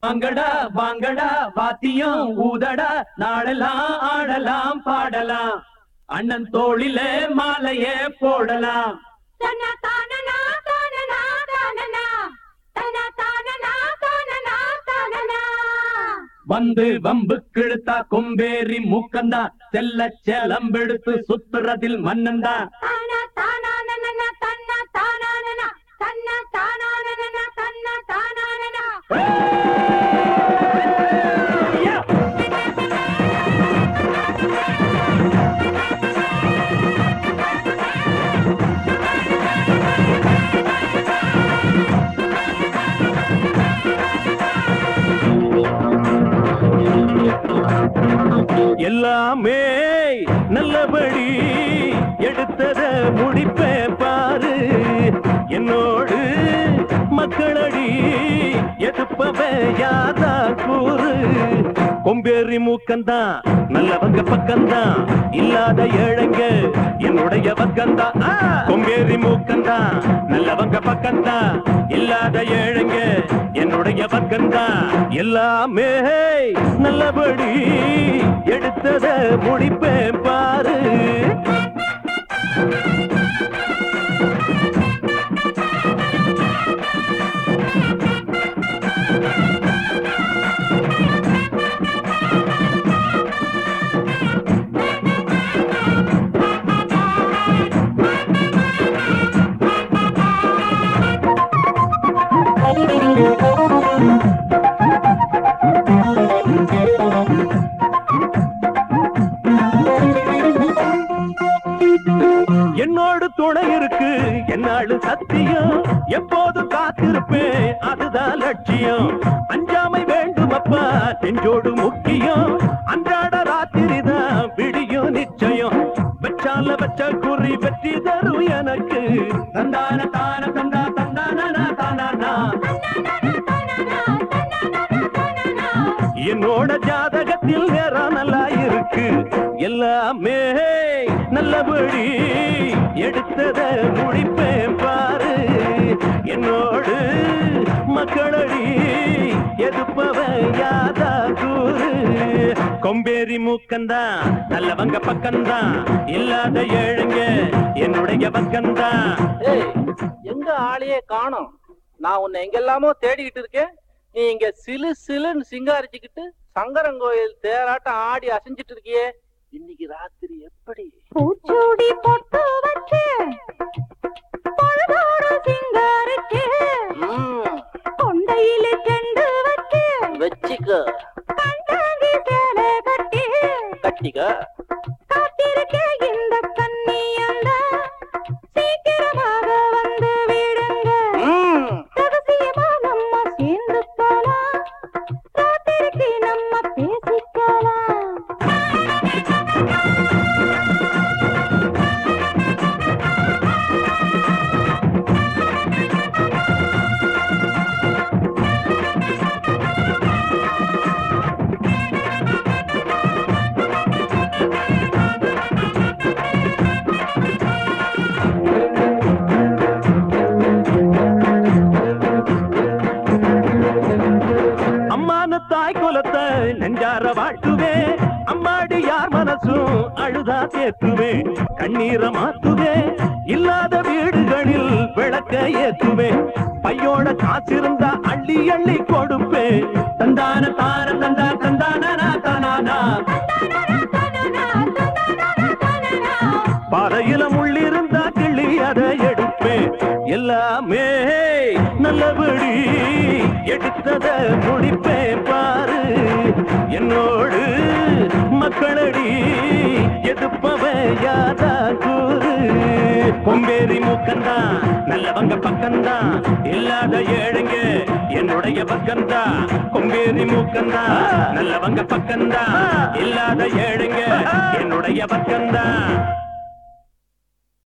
வாங்கடா வாங்கடா வாத்தியம் ஊதடா நாடலாம் ஆடலாம் பாடலாம் அண்ணன் தோளிலே மாலையே போடலாம் தன தானனா தானனா தானனா தன தானனா தானனா தானனா வந்து வம்பு கிழுத்தா கொம்பேறி மூக்கந்தா செல்ல செலம்பெடுத்து சுத்துறதில் மன்னந்தா தான தானானனா தன்ன தானானனா தன்ன தானானனா தன்ன தானானனா எல்லாமே நல்லபடி எடுத்தத முடிப்பே பாரு என்னோடு மக்களடி எதுப்பவ யாதா கூறு கொம்பேறி மூக்கந்தான் நல்லவங்க பக்கம்தான் இல்லாத ஏழைங்க என்னுடைய பக்கம்தான் ஆ! கொம்பேறி மூக்கந்தான் நல்லவங்க பக்கம்தான் இல்லாத ஏழைங்க என்னுடைய பக்கம்தான் எல்லாமே நல்லபடி எடுத்தத முடிப்பேன் பாரு என்னோடு துணை இருக்கு என்னாடு சத்தியம் எப்போது காத்திருப்பேன் அதுதான் லட்சியம் அஞ்சாமை வேண்டும் அப்பா நெஞ்சோடு முக்கியம் அன்றாட ராத்திரி தான் விடியும் நிச்சயம் வச்சால வச்ச குறி வெற்றி தரும் எனக்கு தந்தான தான தந்தா தந்தானா தானா என்னோட ஜாதகத்தில் நேரம் நல்லா இருக்கு எல்லாமே நல்லபடி எடுத்தத முடிப்பேன் பாரு என்னோடு மக்களடி எதுப்பவ யாதா கூறு கொம்பேரி மூக்கந்தான் நல்லவங்க பக்கம்தான் இல்லாத ஏழுங்க என்னுடைய பக்கம்தான் ஏய் எங்க ஆளையே காணோம் நான் உன்னை எங்கெல்லாமோ தேடிக்கிட்டு இருக்கேன் நீ இங்க சிலு சிலுன்னு சிங்காரிச்சுக்கிட்டு சங்கரங்கோயில் தேராட்டம் ஆடி அசைஞ்சிட்டு இருக்கியே இன்னைக்கு ராத்திரி எப்படி பூச்சூடி பொட்டு வச்சு பொழுதோடு சிங்காரிச்சு ம், கொண்டையில செண்டு வச்சு வச்சிக்க கண்டாங்கி சேலை கட்டி கட்டிக்க காத்திருக்க இந்த கண்ணியந்த சீக்கிரமாக வந்து விடுங்க ம், ரகசியமா நம்ம சேர்ந்து போலாம் ராத்திரிக்கு நம்ம பேசிக்கலாம் அம்மான தாய் குலத்தை நெஞ்சார வாழ்த்துவே அம்மாடி யார் மனசும் அழுதா தேத்துவே கண்ணீர மாத்துவே இல்லாத வீடுகளில் விளக்க ஏத்துவே பையோட காசு இருந்தா அள்ளி அள்ளி கொடுப்பே தந்தான தான தந்தா தந்தானா தானானா பாறையில முள்ளிருந்தா கிள்ளி அதை எடுப்பேன் எல்லாமே நல்லபடி எடுத்தத முடிப்பேன் பாரு என்னோடு மக்களடி எதுப்பவ யாதா கூறு கொம்பேரி மூக்கந்தான் நல்லவங்க பக்கம்தான் இல்லாத ஏழைங்க என்னுடைய பக்கம்தான் கொம்பேரி மூக்கந்தான் நல்லவங்க பக்கம்தான் இல்லாத ஏழைங்க என்னுடைய பக்கம்தான்